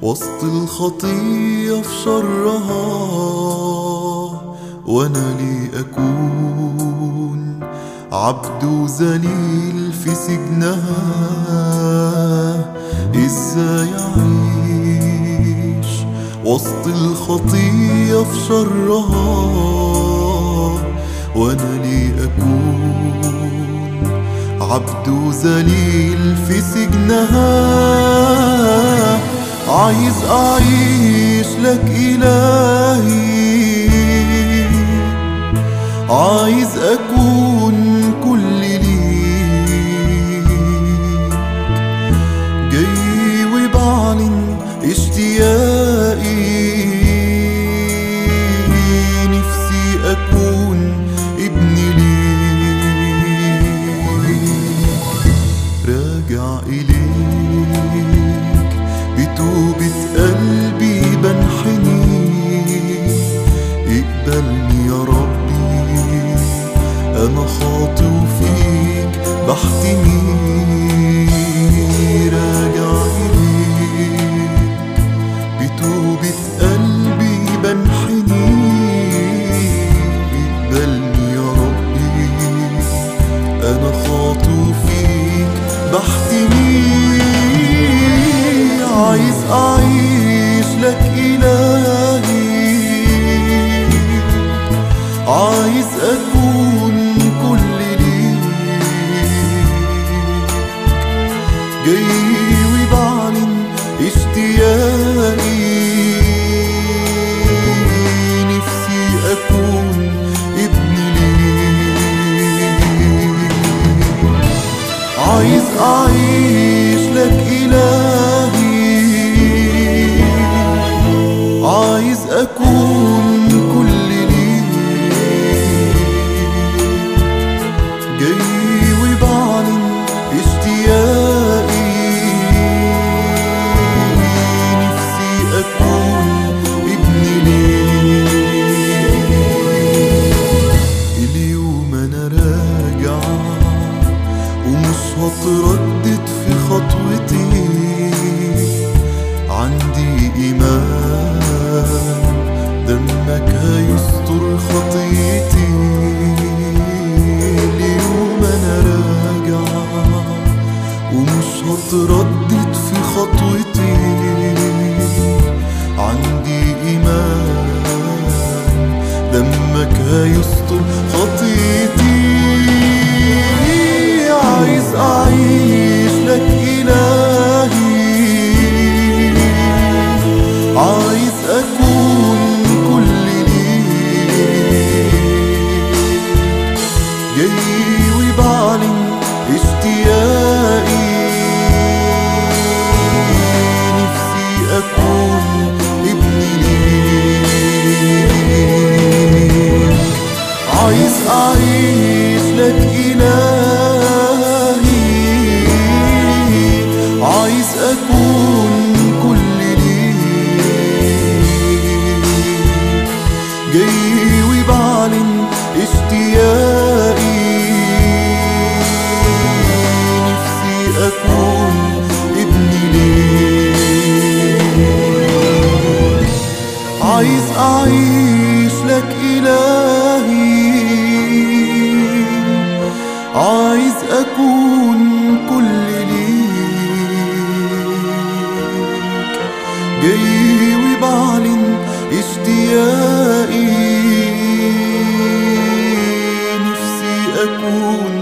وسط الخطية في شرها وانا لي اكون عبد وذليل في سجنها ازاي اعيش وسط الخطية في شرها وانا لي اكون عبد وذليل في سجنها عايز اعيش لك الهي عايز اكون كل ليك جاي وبعلن اشتياقي نفسي اكون ابن ليك راجع إليك بتوبة قلبي بنحني اقبلني يا ربي أنا خاطي وفيك بحتمي راجع إليك بتوبة قلبي بنحني اقبلني يا ربي أنا خاطو فيك بحتمي عايز أعيش لك إلهي عايز أكون كل ليك جاي وبعلن اشتياقي نفسي أكون ابن ليك عايز أعيش لك إلهي عايز أكون كل ليك جاي وبعلن اشتياقي نفسي أكون ابن ليك اليوم أنا راجع ومش هتردد في خطوتي عندي إيمان دمك هيستر خطيتي اليوم أنا راجع ومش هتردد في خطوتي عندي إيمان دمك هيستر خطيتي عايز أعيش لك إلهي عايز أكون كل ليك جاي وبعلن اشتياقي نفسي أكون ابن ليك عايز أعيش لك إلهي عايز أكون كل ليك جاي وبعلن اشتياقي نفسي أكون ابن ليك عايز أعيش لك إلهي عايز أكون كل ليك جاي وبعلن اشتياقي نفسي أكون